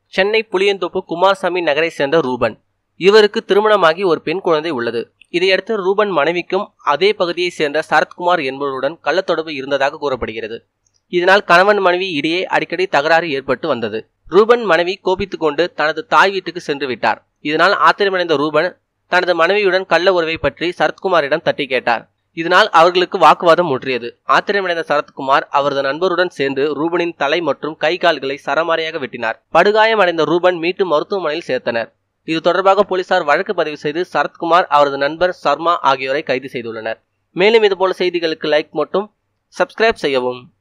சென்னை புளியந்தோப்பு குமாரசாமி நகரை சேர்ந்த ரூபன் இவருக்கு திருமணமாகி ஒரு பெண் குழந்தை உள்ளது இதையடுத்து ரூபன் மனைவிக்கும் அதே பகுதியைச் சேர்ந்த சரத்குமார் என்பவருடன் கள்ளத்தொடர்பு இருந்ததாக கூறப்படுகிறது இதனால் கணவன் மனைவி இடையே அடிக்கடி தகராறு ஏற்பட்டு வந்தது ரூபன் மனைவி கோபித்துக் கொண்டு தனது தாய் வீட்டுக்கு சென்று விட்டார் இதனால் ஆத்திரமடைந்த ரூபன் தனது மனைவியுடன் கள்ள உறவை பற்றி சரத்குமாரிடம் தட்டி கேட்டார் இதனால் அவர்களுக்கு வாக்குவாதம் முற்றியது ஆத்திரமடைந்த சரத்குமார் அவரது நண்பருடன் சேர்ந்து ரூபனின் தலை மற்றும் கை கால்களை சரமாரியாக வெட்டினார் படுகாயம் அடைந்த ரூபன் மீண்டும் மருத்துவமனையில் சேர்த்தனர் இது தொடர்பாக போலீசார் வழக்கு பதிவு செய்து சரத்குமார் அவரது நண்பர் சர்மா ஆகியோரை கைது செய்துள்ளனர் மேலும் இதுபோல செய்திகளுக்கு லைக் மட்டும் சப்ஸ்கிரைப் செய்யவும்